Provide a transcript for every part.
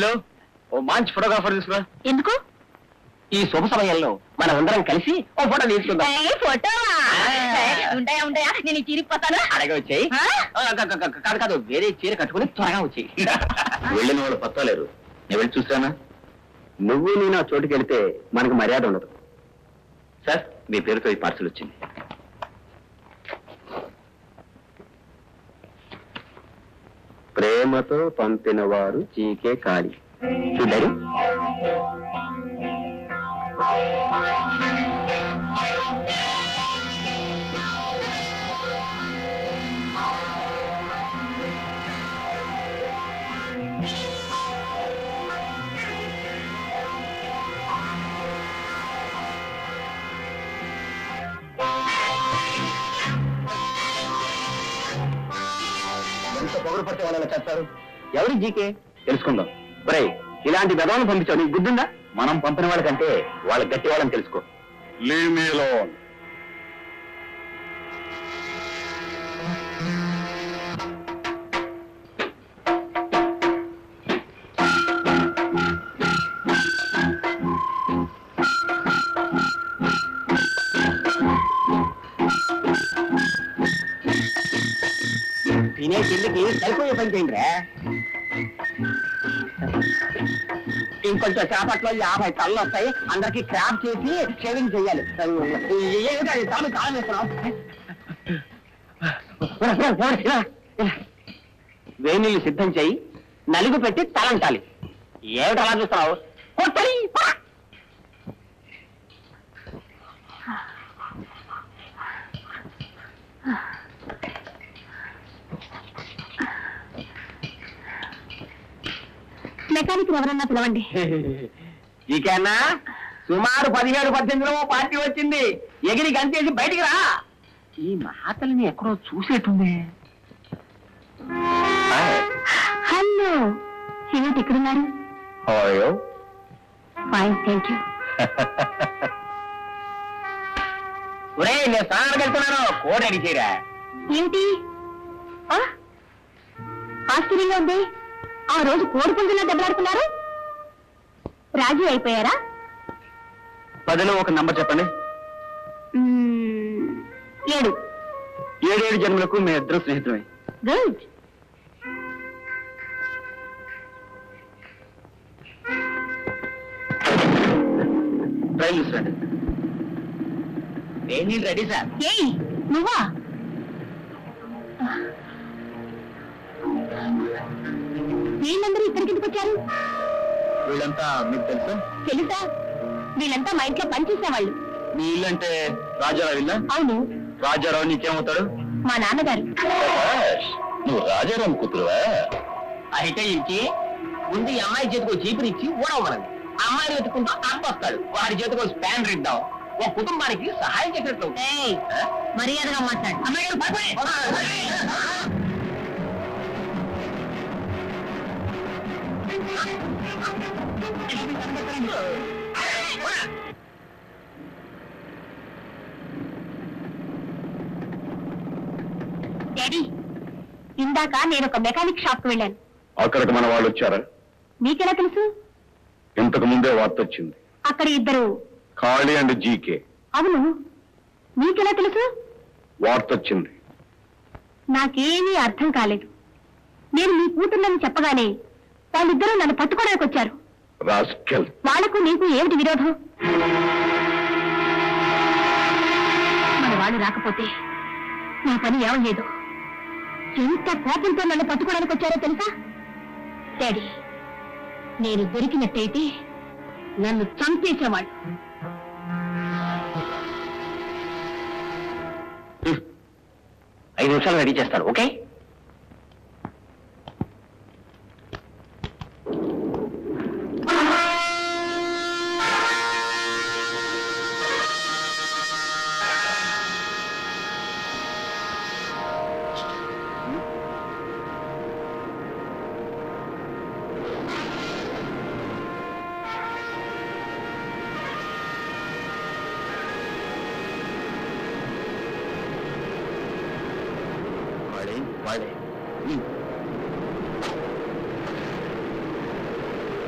వేలు ఓ మంచి ఫోటోగ్రాఫర్ తీసుకురా ఎందుకు ఈ శుభ సమయంలో మనం అందరం కలిసి ఓ ఫోటో తీసుకుందాం ఏ, ఫోటో ఆ. ఉంటాయా ఉంటాయా నేను ఈ చిరిగిపోతాను అలాగే వచ్చాయి ఆ? కాదు కాదు వేరే చీర కట్టుకుని త్వరగా వచ్చాయి వెళ్ళిన వాళ్ళు పత్తలేరు నేను వెళ్ళి చూసానా నువ్వు నేను ఆ చోటుకి వెళ్తే మనకు మర్యాద ఉండదు సార్ మీ పేరుతో ఈ పార్సల్ వచ్చింది ప్రేమతో పంపిన వారు చీకే కాళి చూడారు ఎంత పొగరు పట్టే వాళ్ళని చేస్తారు ఎవరి జీకే తెలుసుకుందాం ఒరేయ్ ఇలాంటి గదవను పంపించావు నీకు గుర్తుందా మనం పంపిన వాళ్ళకంటే వాళ్ళ గట్టి వాళ్ళని తెలుసుకో లీవ్ మీ అలోన్ తినే తిండికి సరిపోయే పని చేయండి రా ఇంకొంచెం చేపట్లో యాభై కళ్ళు వస్తాయి అందరికి క్రాప్ చేసి షేవింగ్ చేయాలి ఏమిటది తాను కాలం వేస్తున్నాం వేణీళ్ళు సిద్ధం చేయి నలుగు పెట్టి తలంటాలి ఏమిటి అలా చూస్తున్నావు కొట్టని, పా! మెకానిక్ ఎవరన్నా పిలవండి ఇకన్నా సుమారు పదిహేడు పద్దెనిమిదిలో పార్టీ వచ్చింది ఎగిరి గంతేసి బయటికి రా ఈ మాటల్ని ఎక్కడో చూసేటుంది హలో ఏమిటి ఇక్కడున్నారు ఫైన్ థ్యాంక్ యూ ఒరే నేను స్నానానికి వెళ్తున్నాను కోడి అడి చేయరా ఏమిటి ఆ? ఆశ్చర్యంగా ఉంది ఆ రోజు కోడి పుంజులో దెబ్బలాడుతున్నారు రాజీ అయిపోయారా పదిలో ఒక నంబర్ చెప్పండి మ్మ్, ఏడు ఏడేడు జన్మలకు మీ ఇద్దరు స్నేహితులమే గుడ్ ట్రైల్ చూసండి నేను రెడీ సార్ ఏయ్ నువ్వా వీళ్ళందరూ ఇక్కడికి ఎందుకు వచ్చారు వీళ్ళంతా మీకు తెలుసా తెలుసా వీళ్ళంతా మా ఇంట్లో పనిచేసేవాళ్ళు మీ ఇల్లు అంటే రాజారావు ఇల్లా అవును రాజారావు నీకేమవుతాడు మా నాన్నగారు నువ్వు రాజారావు కూతురువా అయితే ఇంటి ముందు ఈ అమ్మాయి చేతికి చీపురు ఇచ్చి ఊడవమనండి అమ్మాయిని వెతుకుంటూ అబ్బ వస్తాడు వాడి చేతికి స్పాన్ ఇద్దాం ఒక కుటుంబానికి సహాయం చేసినట్లు ఏయ్, మర్యాదగా మాట్లాడు అమ్మాయి గారు భయపడి. డాడీ ఇందాక నేను ఒక మెకానిక్ షాప్ కు వెళ్ళాను అక్కడికి మన వాళ్ళు వచ్చారా మీకెలా తెలుసు ఇంతకు ముందే వార్త వచ్చింది అక్కడ ఇద్దరు ఖాళీ అండ్ జీకే అవును మీకెలా తెలుసు వార్త వచ్చింది నాకేమీ అర్థం కాలేదు నేను మీ కూతుర్లని చెప్పగానే వాళ్ళిద్దరూ నన్ను పట్టుకోవడానికి వచ్చారు రాస్కెల్ వాళ్లకు నీకు ఏమిటి విరోధం మన వాళ్ళు రాకపోతే నా పని ఏమలేదు ఎంత కోపంతో నన్ను పట్టుకోవడానికి వచ్చారో తెలుసా డాడీ నేను దొరికినట్టయితే నన్ను చంపేసేవాడు ఐదు నిమిషాలు రెడీ చేస్తాను ఓకే వాడే వాడే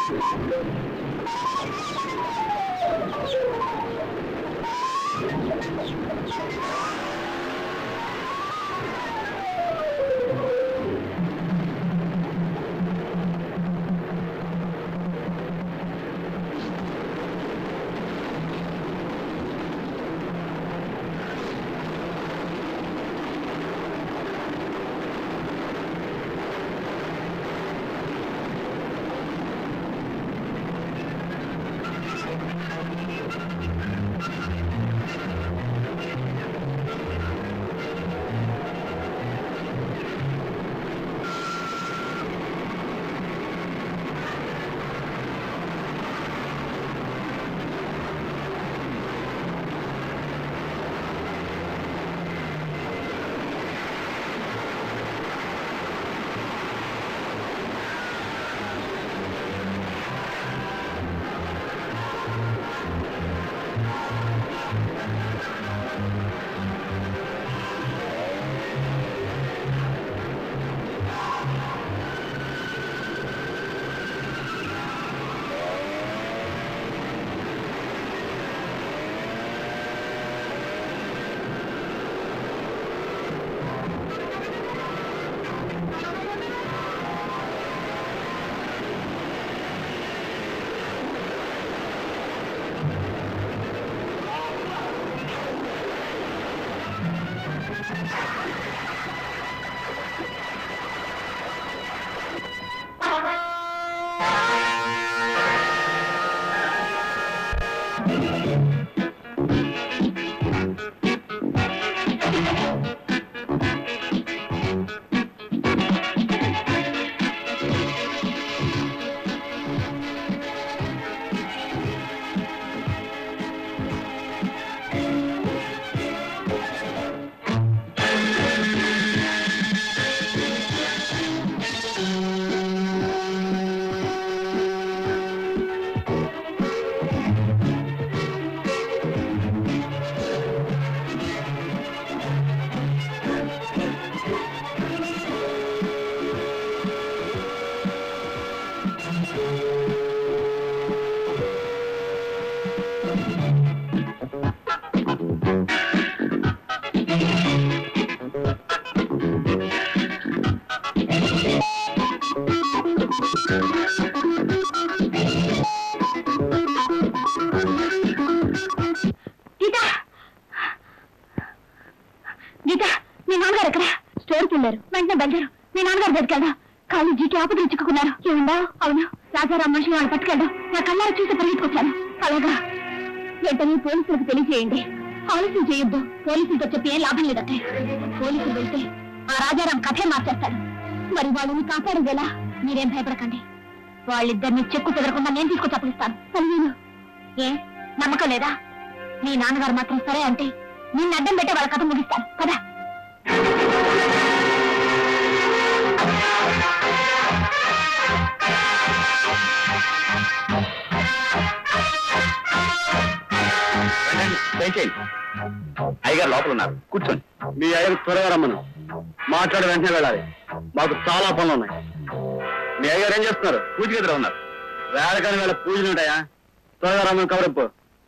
గీత గీత మీ నాన్నగారు ఎక్కడ స్టోర్కి వెళ్ళారు వెంటనే బయలుదేరు మీ నాన్నగారు బతికెళ్దాం కానీ జీకి ఆపదలు చిక్కుకున్నారు ఏముందా అవును రాజారాం మనుషులు వాళ్ళు పట్టుకెళ్ళడం నా కళ్ళారా చూసి పరిగెత్తుకొచ్చాను అలాగా వెంటనే పోలీసులకు తెలియజేయండి ఆలస్యం చేయొద్దు పోలీసులతో చెప్పి ఏం లాభం లేదట్టే పోలీసులు వెళ్తే ఆ రాజారాం కథే మార్చేస్తాడు మరి వాళ్ళని కాపాడేది ఎలా మీరేం భయపడకండి వాళ్ళిద్దరిని చెక్కు చెదరకుండా నేను తీసుకొచ్చి అప్పగిస్తాను కానీ నేను ఏ నమ్మకం లేదా మీ నాన్నగారు మాత్రం సరే అంటే నిన్ను అడ్డం పెట్టే వాళ్ళ కథ ముగిస్తాను కదా దయచేయండి అయ్యగారు లోపల ఉన్నారు కూర్చోండి మీ అయ్యకు త్వరగా రమ్మను మాట్లాడి వెంటనే వెళ్ళాలి మాకు చాలా పనులు ఉన్నాయి మీ అయ్యగారు ఏం చేస్తున్నారు పూజ గదిలో ఉన్నారు వేళకాని వేళ పూజలు ఉంటాయా త్వరగా రమ్మని కవరప్పు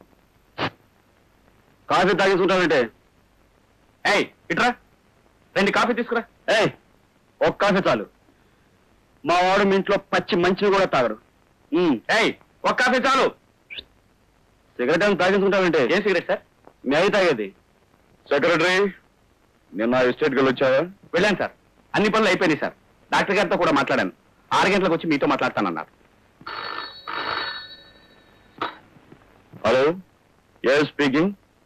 కాఫీ తాగించుకుంటామంటే ఏయ్ ఇట్రా రెండు కాఫీ తీసుకురా ఏయ్ ఒక కాఫీ చాలు మా వాడు మీ ఇంట్లో పచ్చి మంచిని కూడా తాగడు ఉమ్, ఏయ్ ఒక కాఫీ చాలు సిగరెట్ ఏమైనా తాగించుకుంటావంటే ఏం సిగరెట్ సార్ మీ అయి తాగేది సెక్రటరీ నిన్న ఎస్టేట్ కి వచ్చావా వెళ్ళాను సార్ అన్ని పనులు అయిపోయినాయి సార్ డాక్టర్ గారితో కూడా మాట్లాడాను ఆరు గంటలకు వచ్చి మీతో మాట్లాడతానన్నారు హలో ఏ స్పీకింగ్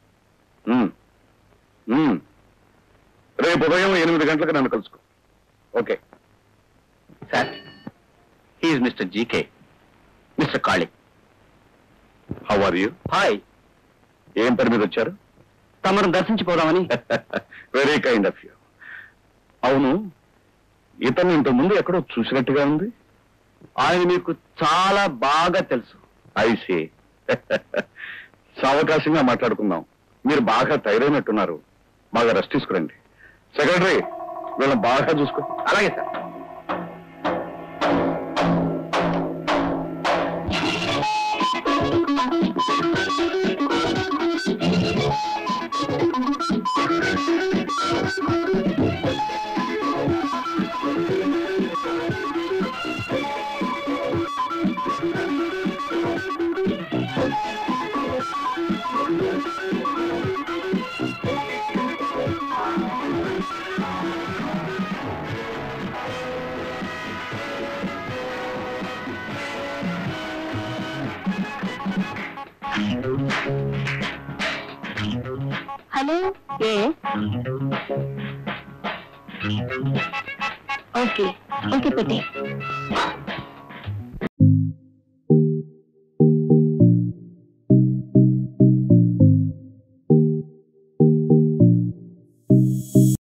రేపు ఉదయం ఎనిమిది గంటలకు నన్ను కలుసుకో ఓకే సార్ హీఈ్ mister GK mister Kali how are you hi ఏం పని మీద వచ్చారు తమను దర్శించిపోదామని వెరీ కైండ్ ఆఫ్ యూ అవును ఇతను ఇంత ముందు ఎక్కడో చూసినట్టుగా ఉంది ఆయన మీకు చాలా బాగా తెలుసు ఐసి సావకాశంగా మాట్లాడుకుందాం మీరు బాగా తయారైనట్టున్నారు బాగా రెస్ట్ తీసుకురండి సెక్రటరీ వీళ్ళని బాగా చూసుకో అలాగే సార్ చెప్తాను ఏ ఓకే ఓకే పెట్టి